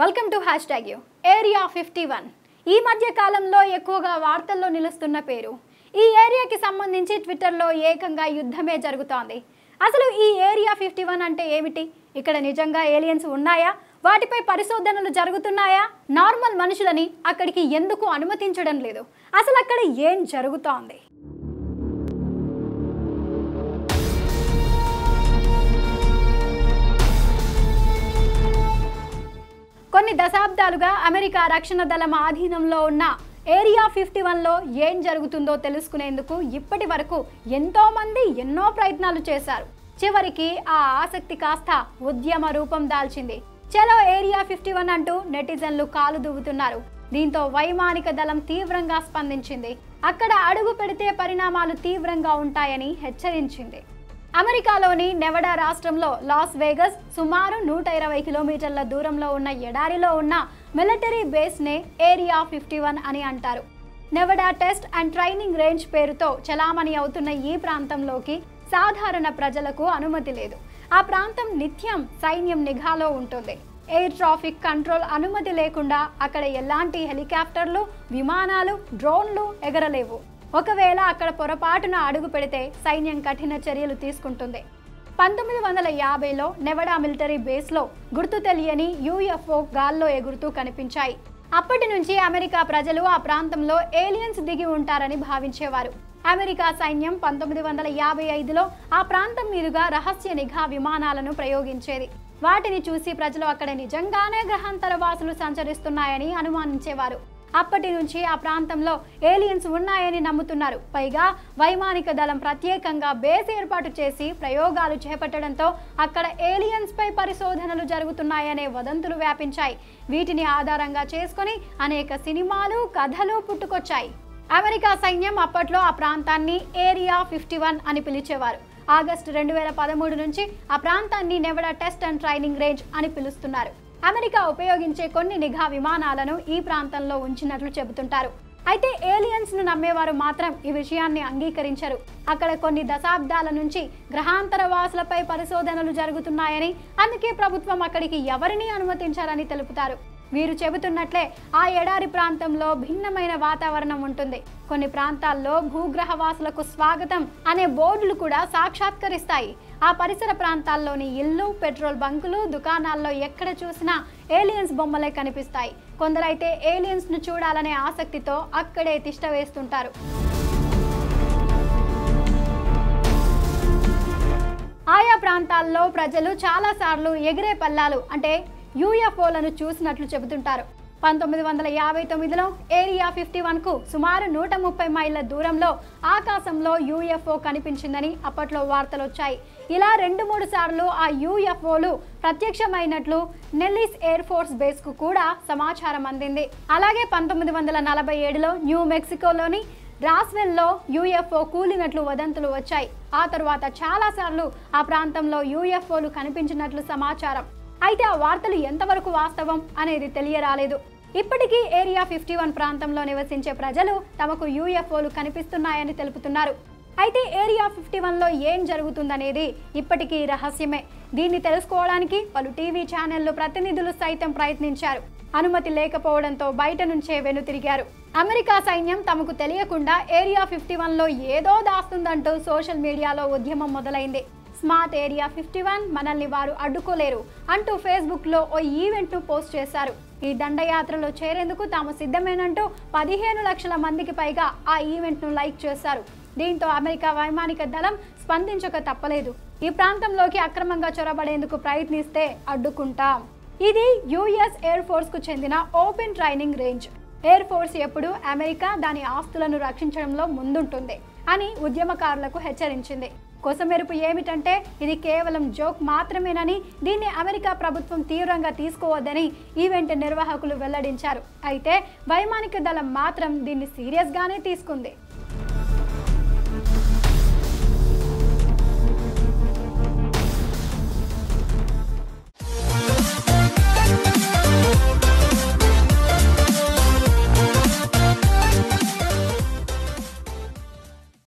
welcome to hashtag you area fifty one ఈ మధ్య కాలంలో ఎక్కువగా వార్తల్లో నిలుస్తున్న పేరు ఈ ఏరియాకి సంబంధించి ట్విట్టర్లో ఏకంగా యుద్ధమే జరుగుతోంది అసలు ఈ ఏరియా ఫిఫ్టీ వన్ అంటే ఏమిటి ఇక్కడ నిజంగా ఏలియన్స్ ఉన్నాయా వాటిపై పరిశోధనలు జరుగుతున్నాయా నార్మల్ మనుషులని అక్కడికి ఎందుకు అనుమతించడం లేదు అసలు అక్కడ ఏం జరుగుతోంది కొన్ని దశాబ్దాలుగా అమెరికా రక్షణ దళం ఆధీనంలో ఉన్న ఏరియా ఫిఫ్టీ వన్లో ఏం జరుగుతుందో తెలుసుకునేందుకు ఇప్పటి వరకు ఎంతో మంది ఎన్నో ప్రయత్నాలు చేశారు చివరికి ఆ ఆసక్తి కాస్త ఉద్యమ రూపం దాల్చింది చలో ఏరియా ఫిఫ్టీ వన్ అంటూ నెటిజన్లు కాలు దువ్వుతున్నారు దీంతో వైమానిక దళం తీవ్రంగా స్పందించింది అక్కడ అడుగు పెడితే పరిణామాలు తీవ్రంగా ఉంటాయని హెచ్చరించింది అమెరికాలోని నెవడా రాష్ట్రంలో లాస్ వేగస్ సుమారు నూట ఇరవై కిలోమీటర్ల దూరంలో ఉన్న ఎడారిలో ఉన్న మిలిటరీ బేస్నే ఏరియా ఫిఫ్టీ వన్ అని అంటారు Nevada test and training range పేరుతో చలామణి అవుతున్న ఈ ప్రాంతంలోకి సాధారణ ప్రజలకు అనుమతి లేదు ఆ ప్రాంతం నిత్యం సైన్యం నిఘాలో ఉంటుంది ఎయిర్ ట్రాఫిక్ కంట్రోల్ అనుమతి లేకుండా అక్కడ ఎలాంటి హెలికాప్టర్లు విమానాలు డ్రోన్లు ఎగరలేవు ఒకవేళ అక్కడ పొరపాటున అడుగు పెడితే సైన్యం కఠిన చర్యలు తీసుకుంటుంది పంతొమ్మిది వందల యాభైలో నెవడా మిలిటరీ బేస్లో గుర్తు తెలియని యూఎఫ్ఓ గాల్లో ఎగురుతూ కనిపించాయి అప్పటి నుంచి అమెరికా ప్రజలు ఆ ప్రాంతంలో ఏలియన్స్ దిగి ఉంటారని భావించేవారు అమెరికా సైన్యం పంతొమ్మిది వందల యాభై ఐదులో ఆ ప్రాంతం మీదుగా రహస్య నిఘా విమానాలను ప్రయోగించేది వాటిని చూసి ప్రజలు అక్కడ నిజంగానే గ్రహాంతర వాసులు సంచరిస్తున్నాయని అనుమానించేవారు అప్పటి నుంచి ఆ ప్రాంతంలో ఏలియన్స్ ఉన్నాయని నమ్ముతున్నారు పైగా వైమానిక దళం ప్రత్యేకంగా బేస్ ఏర్పాటు చేసి ప్రయోగాలు చేపట్టడంతో అక్కడ ఏలియన్స్ పై పరిశోధనలు జరుగుతున్నాయనే వదంతులు వ్యాపించాయి వీటిని ఆధారంగా చేసుకొని అనేక సినిమాలు కథలు పుట్టుకొచ్చాయి అమెరికా సైన్యం అప్పట్లో ఆ ప్రాంతాన్ని ఏరియా ఫిఫ్టీ వన్ అని పిలిచేవారు ఆగస్టు రెండు వేల పదమూడు నుంచి ఆ ప్రాంతాన్ని Nevada test and training range అని పిలుస్తున్నారు అమెరికా ఉపయోగించే కొన్ని నిఘా విమానాలను ఈ ప్రాంతంలో ఉంచినట్లు చెబుతుంటారు అయితే ఏలియన్స్ ను నమ్మేవారు మాత్రం ఈ విషయాన్ని అంగీకరించరు అక్కడ కొన్ని దశాబ్దాల నుంచి గ్రహాంతర వాసులపై పరిశోధనలు జరుగుతున్నాయని అందుకే ప్రభుత్వం అక్కడికి ఎవరిని అనుమతించారని తెలుపుతారు వీరు చెబుతున్నట్లే ఆ ఎడారి ప్రాంతంలో భిన్నమైన వాతావరణం ఉంటుంది కొన్ని ప్రాంతాల్లో భూగ్రహవాసులకు స్వాగతం అనే బోర్డులు కూడా సాక్షాత్కరిస్తాయి ఆ పరిసర ప్రాంతాల్లోని ఇల్లు పెట్రోల్ బంకులు దుకాణాల్లో ఎక్కడ చూసినా ఏలియన్స్ బొమ్మలే కనిపిస్తాయి కొందరైతే ఏలియన్స్ ను చూడాలనే ఆసక్తితో అక్కడే తిష్ట వేస్తుంటారు ఆయా ప్రాంతాల్లో ప్రజలు చాలాసార్లు ఎగిరే పల్లాలు అంటే యూఎఫ్ఓలను చూసినట్లు చెబుతుంటారు పంతొమ్మిది వందల యాభై తొమ్మిదిలో ఏరియా ఫిఫ్టీ వన్కు సుమారు నూట ముప్పై మైళ్ళ దూరంలో ఆకాశంలో యూఎఫ్ఓ కనిపించిందని అప్పట్లో వార్తలు వచ్చాయి ఇలా రెండు మూడు సార్లు ఆ యూఎఫ్ఓలు ప్రత్యక్షమైనట్లు నెల్లిస్ ఎయిర్ ఫోర్స్ బేస్కు కూడా సమాచారం అందింది అలాగే పంతొమ్మిది వందల నలభై ఏడులో న్యూ మెక్సికోలోని రాస్వెల్లో యూఎఫ్ఓ కూలినట్లు వదంతులు వచ్చాయి ఆ తరువాత చాలాసార్లు ఆ ప్రాంతంలో యూఎఫ్ఓలు కనిపించినట్లు సమాచారం అయితే ఆ వార్తలు ఎంతవరకు వాస్తవం అనేది తెలియరాలేదు ఇప్పటికీ ఏరియా ఫిఫ్టీ వన్ ప్రాంతంలో నివసించే ప్రజలు తమకు యూఎఫ్ఓలు కనిపిస్తున్నాయని తెలుపుతున్నారు అయితే ఏరియా ఫిఫ్టీ వన్లో ఏం జరుగుతుందనేది ఇప్పటికీ రహస్యమే దీన్ని తెలుసుకోవడానికి పలు టీవీ ఛానళ్లు ప్రతినిధులు సైతం ప్రయత్నించారు అనుమతి లేకపోవడంతో బయట నుంచే వెనుతిరిగారు అమెరికా సైన్యం తమకు తెలియకుండా ఏరియా ఫిఫ్టీ వన్లో ఏదో దాస్తుందంటూ సోషల్ మీడియాలో ఉద్యమం మొదలైంది స్మార్ట్ ఏరియా ఫిఫ్టీ వన్ మనల్ని వారు అడ్డుకోలేరు అంటూ ఫేస్బుక్లో ఓ ఈవెంట్ను పోస్ట్ చేశారు ఈ దండయాత్రలో చేరేందుకు తాము సిద్ధమేనంటూ పదిహేను లక్షల మందికి పైగా ఆ ఈవెంట్ను లైక్ చేశారు దీంతో అమెరికా వైమానిక దళం స్పందించక తప్పలేదు ఈ ప్రాంతంలోకి అక్రమంగా చొరబడేందుకు ప్రయత్నిస్తే అడ్డుకుంటాం ఇది యుఎస్ ఎయిర్ ఫోర్స్కు చెందిన open training range air force ఎప్పుడు అమెరికా దాని ఆస్తులను రక్షించడంలో ముందుంటుంది అని ఉద్యమకారులకు హెచ్చరించింది కొసమెరుపు ఏమిటంటే ఇది కేవలం జోక్ మాత్రమేనని దీన్ని అమెరికా ప్రభుత్వం తీవ్రంగా తీసుకోవద్దని ఈవెంట్ నిర్వాహకులు వెల్లడించారు అయితే వైమానిక దళం మాత్రం దీన్ని సీరియస్గానే తీసుకుంది